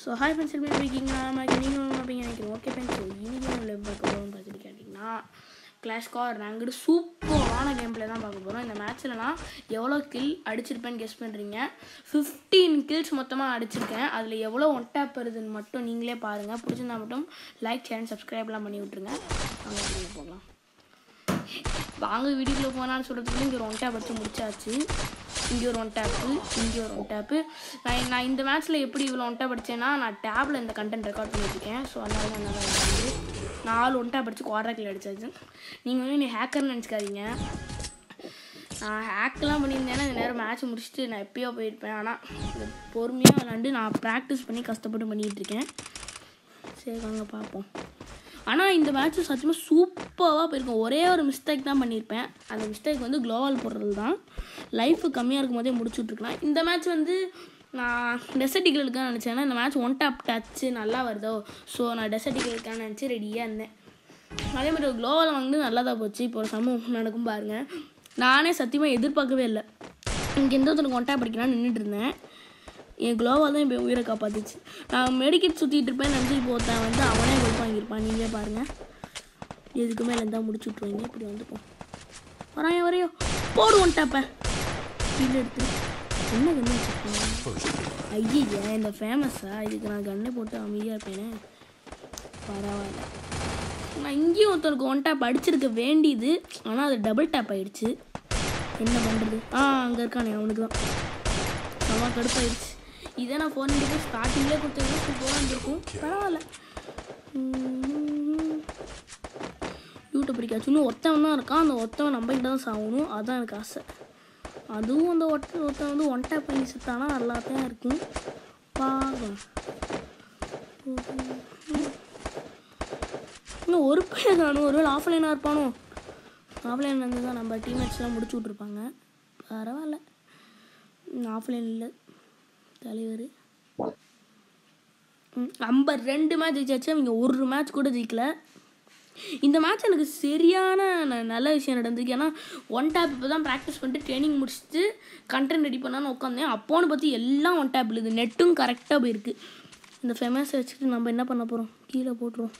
So hi friends எப்படி இருக்கீங்க நம்ம நீங்களும் பார்ப்பீங்க நினைக்கிறேன் ஓகே ஃப்ரெண்ட்ஸ் ஸோ இன்றைக்கி உள்ள பார்க்க போகிறோம் பார்த்துட்டு கேட்டிங்கன்னா கிளாஸ் கார் ரேங்கடு சூப்பரான கேம் பிளே தான் பார்க்க போகிறோம் இந்த மேட்ச்சில் நான் எவ்வளோ கில் அடிச்சிருப்பேன்னு கெஸ் பண்ணுறீங்க ஃபிஃப்டீன் கில்ஸ் மொத்தமாக அடிச்சிருக்கேன் அதில் எவ்வளோ ஒன் டேப் வருதுன்னு மட்டும் நீங்களே பாருங்கள் பிடிச்சிருந்தா மட்டும் லைக் சேனல் சப்ஸ்கிரைப்லாம் பண்ணி விட்ருங்க வாங்க வீடியோ போகலாம் வாங்க வீடியோக்குள்ளே போனான்னு சொல்கிறதுக்குள்ள இங்கே ஒரு ஒன் டேப் அடிச்சு முடிச்சாச்சு இங்கே ஒரு ஒன் டேப்பு இங்கே ஒரு ஒன் டேப்பு நான் நான் இந்த மேட்ச்சில் எப்படி இவ்வளோ ஒன் டேப் அடிச்சேன்னா நான் டேப்பில் இந்த கண்டென்ட் ரெக்கார்ட் பண்ணியிருக்கேன் ஸோ அதனால தான் நல்லா இருந்தது நாலு ஒன் டேப் அடிச்சு குவாட்ராக்கில் அடிச்சாச்சு நீங்கள் வந்து நீ ஹேக்கர்னு நினச்சிக்காதீங்க நான் ஹேக்கெலாம் பண்ணியிருந்தேன்னா இந்த நேரம் மேட்ச் முடிச்சுட்டு நான் எப்பயோ போயிருப்பேன் ஆனால் இது பொறுமையாக விளாண்டு நான் ப்ராக்டிஸ் பண்ணி கஷ்டப்பட்டு பண்ணிகிட்டு இருக்கேன் சரி வாங்க பார்ப்போம் ஆனால் இந்த மேட்ச் சத்தியமாக சூப்பராக போயிருக்கும் ஒரே ஒரு மிஸ்டேக் தான் பண்ணியிருப்பேன் அந்த மிஸ்டேக் வந்து க்ளோவால் போடுறது தான் லைஃப் கம்மியாக இருக்கும் போதே முடிச்சுட்ருக்கலாம் இந்த மேட்ச் வந்து நான் டெசர்டிக்கல் இருக்கான்னு நினச்சேன் ஏன்னா இந்த மேட்ச் ஒன் டாப் டச்சு நல்லா வருதோ ஸோ நான் டெசர்டிக்கல் இருக்கான்னு நினச்சி ரெடியாக இருந்தேன் அதே மாதிரி ஒரு க்ளோவால் வாங்கினது நல்லா தான் போச்சு இப்போ ஒரு சம்பவம் நடக்கும் பாருங்கள் நானே சத்தியமாக எதிர்பார்க்கவே இல்லை இங்கே எந்த ஒருத்தனுக்கு ஒன் டாப் அடிக்கிறான்னு நின்றுட்டு இருந்தேன் என் க்ளோவால் தான் இப்போ உயிரை காப்பாத்துச்சு நான் மெடிக்கெட் சுற்றிட்டு இருப்பேன் நினச்சி இப்போ ஒருத்தன் வந்து அவனே கொண்டு வாங்கியிருப்பான் நீங்களே பாருங்கள் எதுக்கு மேலே இருந்தால் முடிச்சு விட்ருவீங்க இப்படி வந்துப்போம் வரான் வரையோ போடு ஒன்ட்டாப்பேன் கீழே எடுத்து என்ன கண்ணு வச்சுருக்கேன் ஐயா இந்த ஃபேமஸா இதுக்கு நான் கண்ணை போட்டு அமைதியாக இருப்பேனே பரவாயில்ல நான் இங்கேயும் ஒருத்தருக்கு ஒன் டேப் அடிச்சிருக்க வேண்டியது ஆனால் அது டபுள் டேப் ஆயிடுச்சு என்ன பண்ணுறது ஆ அங்கே இருக்கானே அவனுக்கு தான் செம்ம கடுப்பாயிடுச்சு இதே நான் ஃபோன் பண்ணிட்டு ஸ்டார்டிங்லேயே கொடுத்தது சூப்பராக இருந்திருக்கும் பரவாயில்ல யூடியூப் பிடிக்காச்சு இன்னும் ஒருத்தவன் தான் இருக்கான் அந்த ஒருத்தவன் நம்பிக்கிட்டு தான் சாகணும் அதுதான் எனக்கு ஆசை அதுவும் அந்த ஒட்ட ஒருத்தன் வந்து ஒன் டேப் பண்ணி செத்தானா நல்லா தான் இருக்கும் பார்க்கலாம் இன்னும் ஒரு பையன் காணும் ஒருவேளை ஆஃப்லைனாக இருப்பானோ ஆஃப்லைன் வந்து தான் நம்ம டீம்மேட்ஸ்லாம் முடிச்சு விட்ருப்பாங்க பரவாயில்ல ஆஃப்லைன் இல்லை தலைவர் ஐம்பது ரெண்டு மேட்ச் ஜெயிச்சாச்சு அவங்க ஒரு மேட்ச் கூட ஜெயிக்கல இந்த மேட்ச் எனக்கு சரியான ந- நல்ல விஷயம் நடந்திருக்கு ஏன்னா ஒன் டேப் இப்போ தான் ப்ராக்டிஸ் பண்ணிட்டு ட்ரைனிங் முடிச்சுட்டு கண்டென்ட் ரெடி பண்ணான்னு உட்காந்தேன் அப்போன்னு பார்த்து எல்லாம் ஒன் டேப் இது நெட்டும் கரெக்டாக போயிருக்கு இந்த ஃபேமஸை வச்சுட்டு நம்ம என்ன பண்ண போகிறோம் கீழே போட்டுருவோம்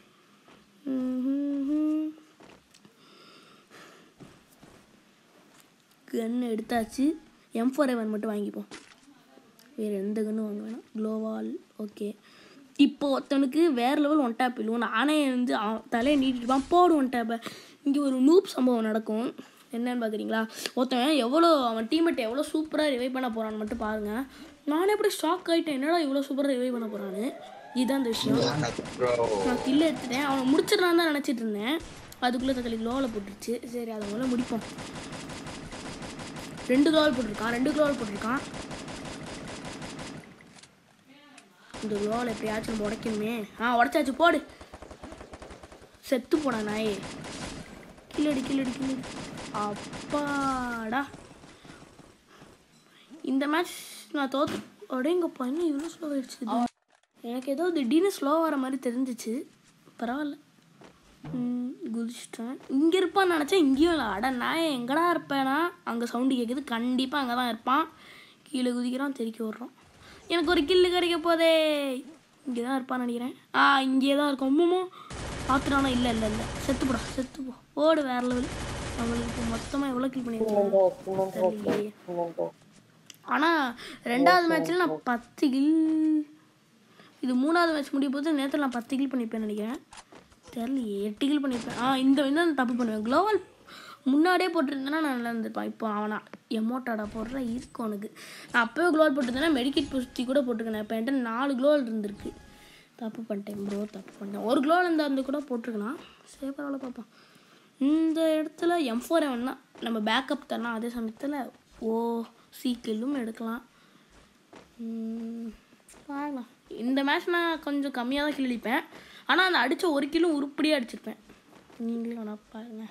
கன் எடுத்தாச்சு எம் ஃபோர் எவன் மட்டும் வாங்கிப்போம் வேறு எந்த கன்னும் வாங்க வேணாம் க்ளோவால் ஓகே இப்போ ஒருத்தனுக்கு வேறு லெவல் ஒன் டேப் இல்லைவும் நானே வந்து அவன் தலையை நீட்டிட்டுப்பான் போடு ஒன் டேப்பை இங்கே ஒரு நூப் சம்பவம் நடக்கும் என்னன்னு பார்க்குறீங்களா ஒருத்தன் எவ்வளோ அவன் டீமெட் எவ்வளோ சூப்பராக ரிவைவ் பண்ண போகிறான்னு மட்டும் பாருங்கள் நானே எப்படி ஷாக் ஆகிட்டேன் என்னடா இவ்வளோ சூப்பராக ரிவைவ் பண்ண போகிறான்னு இதுதான் அந்த விஷயம் நான் கில்ல எடுத்துட்டேன் அவனை முடிச்சிடலான்னு தான் நினச்சிட்டு இருந்தேன் அதுக்குள்ளே தக்காளி க்ளோவில் போட்டுருச்சு சரி அதை முதல்ல முடிப்போம் ரெண்டு க்ளோவல் போட்டிருக்கான் ரெண்டு க்ளோவல் போட்டிருக்கான் இந்த க்ளோவில் எப்படியாச்சும் நம்ம உடைக்கணுமே ஆ உடைச்சாச்சு போடு செத்து போடா நாயே கில்லடி கில்லடி கில்லடி அப்பாடா இந்த மேட்ச் நான் தோத்து அடேங்கப்பா இன்னும் இவ்வளோ ஸ்லோ ஆயிடுச்சு இது. எனக்கு ஏதோ திடீர்னு ஸ்லோ வர மாதிரி தெரிஞ்சிச்சு பரவாயில்ல ம், குதிச்சிட்டேன் இங்கே இருப்பான்னு நினச்சேன் இங்கேயும் இல்லை அட நான் எங்கடா இருப்பேனா அங்கே சவுண்டு கேட்குது கண்டிப்பாக அங்கே தான் இருப்பான் கீழே குதிக்கிறான் தெறிக்க விட்றான் எனக்கு ஒரு கில்லு கிடைக்க போதே இங்கே தான் இருப்பான்னு நினைக்கிறேன் ஆ இங்கே தான் இருக்கும் அம்முமோ பார்த்துட்டானா இல்லை இல்லை இல்லை செத்து போடா செத்து போ ஓடு வேற லெவல் நம்மளுக்கு இப்போ மொத்தமாக எவ்வளோ கில் பண்ணியிருக்கோம் ஆனால் ரெண்டாவது மேட்ச்சில் நான் பத்து கில் இது மூணாவது மேட்ச் முடிய போது நேரத்தில் நான் பத்து கில் பண்ணியிருப்பேன் நினைக்கிறேன் தெரியலையே எட்டு கில் பண்ணியிருப்பேன் ஆ இந்த வந்து நான் தப்பு பண்ணுவேன் க்ளோவல் முன்னாடியே போட்டிருந்தேன்னா நான் நல்லா இருந்திருப்பான் இப்போ அவனா எமோட்டாடா போடுற இருக்கு உனக்கு நான் அப்போவே க்ளோவல் போட்டிருந்தேன்னா மெடிக்கெட் புஸ்தி கூட போட்டிருக்கேன் இப்போ என்கிட்ட நாலு க்ளோவல் இருந்திருக்கு தப்பு பண்ணிட்டேன் ப்ரோ தப்பு பண்ணிட்டேன் ஒரு க்ளோவல் இருந்தால் இருந்து கூட போட்டிருக்கலாம் சரி பரவாயில்ல பார்ப்போம் இந்த இடத்துல எம் ஃபோர் எவன்னா நம்ம பேக்கப் தரலாம் அதே சமயத்தில் ஓ சீக்கிரம் எடுக்கலாம் ம், பார்க்கலாம் இந்த மேட்ச் நான் கொஞ்சம் கம்மியாக தான் கிழிப்பேன் ஆனால் அந்த அடித்த ஒரு கிலோ உருப்படியாக அடிச்சிருப்பேன் நீங்களே வேணா பாருங்க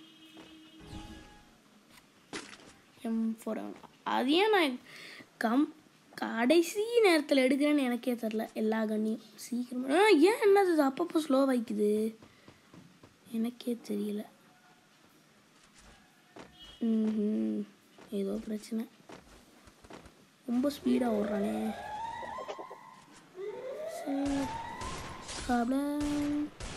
எம் ஃபோர் அது ஏன் நான் கம் கடைசி நேரத்தில் எடுக்கிறேன்னு எனக்கே தெரில எல்லா கண்ணியும் சீக்கிரமாக ஆ, ஏன் என்னது இது அப்பப்போ ஸ்லோ வைக்குது எனக்கே தெரியல ம்ஹும். ஏதோ பிரச்சனை ரொம்ப ஸ்பீடாக ஓடுறானே ப்ராப்ளம்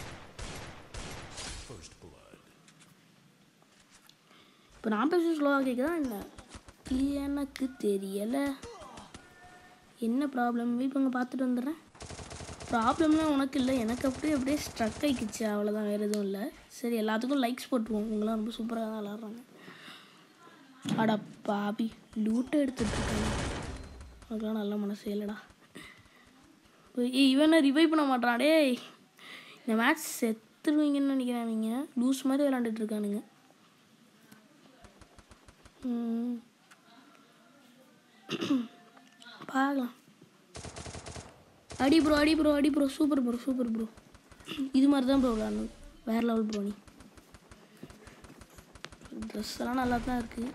இப்போ நான் பேச ஸ்லோவாக கேட்குதா இல்லை எனக்கு தெரியலை என்ன ப்ராப்ளம் இப்போ இங்கே பார்த்துட்டு வந்துடுறேன் ப்ராப்ளம்லாம் உனக்கு இல்லை எனக்கு அப்படியே அப்படியே ஸ்ட்ரக் ஆகிக்கிச்சு அவ்வளோதான் வேறு எதுவும் இல்லை சரி எல்லாத்துக்கும் லைக்ஸ் போட்டுருவோம் உங்களாம் ரொம்ப சூப்பராக தான் விளாட்றாங்க அட பாபி லூட்டை எடுத்துட்டு இருக்காங்க அதுக்கெல்லாம் நல்ல மனசு இல்லைடா ஏய் இவனை ரிவைவ் பண்ண மாட்டான் டேய் இந்த மேட்ச் செத்துருவீங்கன்னு நினைக்கிறேன் நீங்கள் லூஸ் மாதிரி விளாண்டுட்டு இருக்கானுங்க ம். பார்க்கலாம் அடி ப்ரோ அடி ப்ரோ அடி bro super bro super bro இது மாதிரி தான் ப்ரோ விளாடணும் வேறு லெவல் ப்ரோ நீ ட்ரெஸ் எல்லாம் நல்லா தான் இருக்குது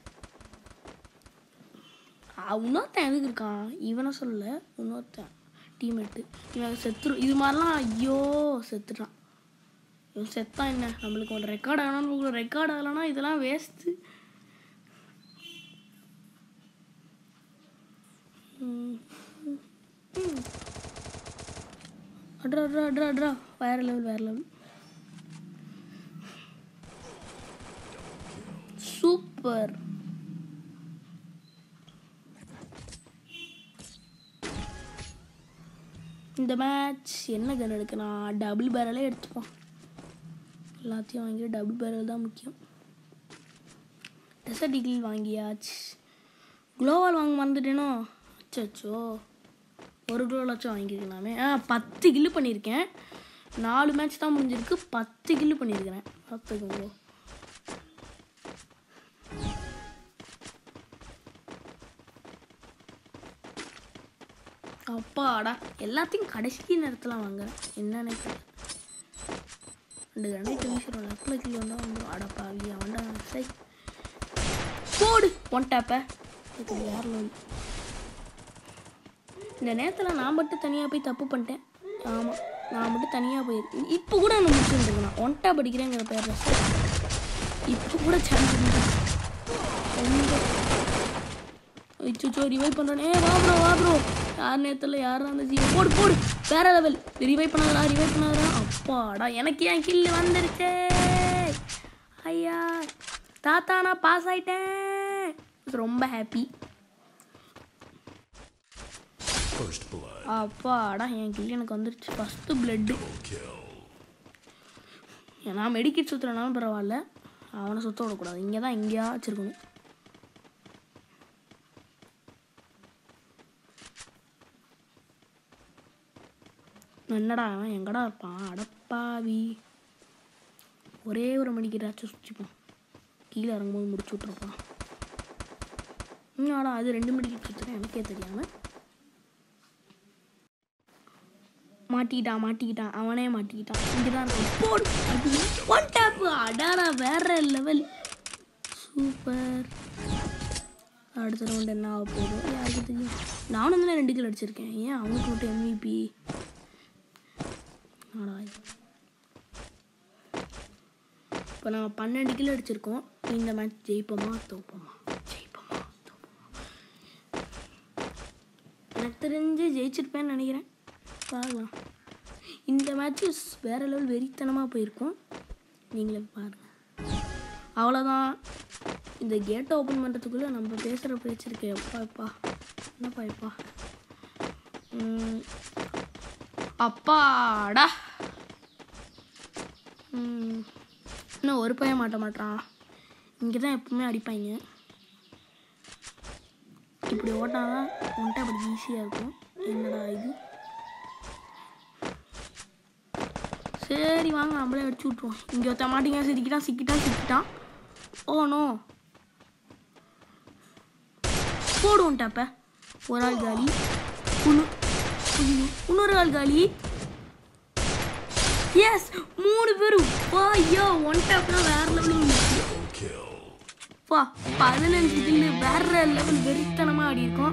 இன்னொருத்தன் எதுக்கு இருக்கான் இவனை சொல்லல இன்னொருத்தன் டீம்மேட்டு இவன் செத்துரு இது மாதிரிலாம் ஐயோ செத்துட்டான் இவன் செத்தான் என்ன நம்மளுக்கு ஒரு ரெக்கார்ட் ஆகணும்னு ரெக்கார்ட் ஆகலைன்னா இதெல்லாம் வேஸ்ட்டு அட்ரா அட்ரா அட்ரா அட்ரா வேற லெவல் வேற லெவல் சூப்பர் இந்த மேட்ச் என்ன கன் எடுக்கணும் டபுள் பேரலே எடுத்துப்போம் எல்லாத்தையும் வாங்கி டபுள் பேரல் தான் முக்கியம் டெசர்ட் டிகில் வாங்கியாச்சு குளோவால் வாங்க மறந்துட்டேனோ அச்சோ ஒரு குளோவாலாச்சும் வாங்கியிருக்கலாமே ஆ பத்து கில்லு பண்ணியிருக்கேன் நாலு மேட்ச் தான் முடிஞ்சிருக்கு பத்து கில்லு பண்ணியிருக்கிறேன் பார்த்துக்கோங்க அப்பாடா எல்லாத்தையும் கடைசி நேரத்தில் வாங்குறேன் என்னன்னு தெரியல ரெண்டு கணக்கு வீசுகிறோம் லெஃப்டில் கீழே வந்தால் வந்து அடப்பாவி அவன்டா சை போடு ஒன் டேப்ப இது யார் லோன் இந்த நேரத்தில் நான் மட்டும் தனியாக போய் தப்பு பண்ணிட்டேன் ஆமாம் நான் மட்டும் தனியாக போய் இப்போ கூட நான் முடிச்சுருந்துருக்கேன் ஒன் டேப் அடிக்கிறேங்கிற பேரில் இப்போ கூட சான்ஸ் இச்சோ ரிவைவ் பண்ணுறேன் ஏ வா ப்ரோ வா ப்ரோ யார் நேரத்தில் யார் அந்த ஜீவன் போடு போடு வேற லெவல் ரிவைவ் பண்ணாதடா ரிவைவ் பண்ணாதடா அப்பாடா எனக்கு ஏன் கில்லு வந்துருச்சே ஐயா தாத்தா நான் பாஸ் ஆயிட்டேன் ரொம்ப ஹாப்பி First blood. அப்பாடா என் கில்லு எனக்கு வந்துருச்சு ஃபஸ்ட்டு பிளட்டு நான் மெடிக்கெட் சுற்றுறனாலும் பரவாயில்ல அவனை சுற்ற விடக்கூடாது இங்கே தான் எங்கேயா வச்சுருக்கணும் என்னடா அவன் எங்கடா இருப்பான் அடப்பாவி ஒரே ஒரு மணிக்கு ஏதாச்சும் சுற்றிப்போம் கீழே இறங்கும்போது முடிச்சு விட்ருப்பான் ம் ஆடா அது ரெண்டு மணிக்கு சுற்றுறேன் எனக்கே தெரியாமல் மாட்டிக்கிட்டான் மாட்டிக்கிட்டான் அவனே மாட்டிக்கிட்டான் இங்கே தான் இருக்கான் போடு ஒன் டேப் அடாடா வேற லெவல் சூப்பர் அடுத்த ரவுண்ட் என்ன ஆக போகுது யாருக்கு தெரியும் நானும் தானே ரெண்டு கிலோ அடிச்சிருக்கேன் ஏன் அவனுக்கு மட்டும் எம்விபி இப்போ நம்ம பன்னெண்டு கிலோ அடிச்சிருக்கோம் இந்த மேட்ச் ஜெயிப்போமா தோப்போமா ஜெயிப்போமா தோப்போமா எனக்கு தெரிஞ்சு ஜெயிச்சிருப்பேன்னு நினைக்கிறேன் பார்க்கலாம் இந்த மேட்ச்சு வேற லெவல் வெறித்தனமாக போயிருக்கும் நீங்களே பாருங்கள் அவ்வளோதான் இந்த கேட்டை ஓப்பன் பண்ணுறதுக்குள்ளே நம்ம பேசுகிற பேச்சு இருக்கு எப்பா எப்பா என்னப்பா எப்பா ம், அப்பாடா ம், இன்னும் ஒரு பையன் மாட்ட மாட்டான் இங்கே தான் எப்பவுமே அடிப்பாங்க இப்படி ஓட்டாதான் வந்துட்டு அப்படி ஈஸியாக இருக்கும் என்னடா இது சரி வாங்க நம்மளே அடிச்சு விட்ருவோம் இங்கே ஒருத்த மாட்டிங்க சிக்கிட்டான் சிக்கிட்டான் சிக்கிட்டான் ஓ நோ போடுவோம் டப்ப ஒரு ஆள் காலி இன்னும் ஐயோ, இன்னொரு ஆள் காலி எஸ் மூணு பேரும் வா ஐயோ ஒன் டேப்னா வேற லெவலில் Double kill. வா பதினஞ்சு கில்லு வேற லெவல் வெறித்தனமாக ஆடி இருக்கோம்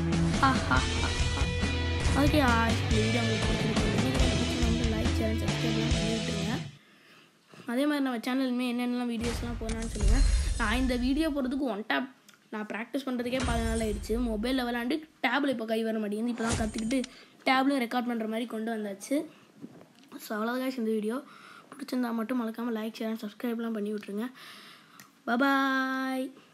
ஓகே வீடியோ உங்களுக்கு பிடிச்சிருக்கு லைக் ஷேர் சப்ஸ்கிரைப்லாம் பண்ணி விட்டுருங்க அதே மாதிரி நம்ம சேனலுமே என்னென்னலாம் வீடியோஸ்லாம் போடலான்னு சொல்லுங்கள் நான் இந்த வீடியோ போடுறதுக்கு ஒன் டேப் நான் ப்ராக்டிஸ் பண்ணுறதுக்கே பல நாள் ஆயிடுச்சு மொபைலில் விளாண்டு டேபில் இப்போ கை வர மாட்டேங்குது இப்போ தான் கற்றுக்கிட்டு டேப்லையும் ரெக்கார்ட் பண்ணுற மாதிரி கொண்டு வந்தாச்சு ஸோ அவ்வளோதான் இந்த வீடியோ பிடிச்சிருந்தா மட்டும் மறக்காமல் லைக் ஷேர் சப்ஸ்கிரைப்லாம் பண்ணி விட்ருங்க பபாய்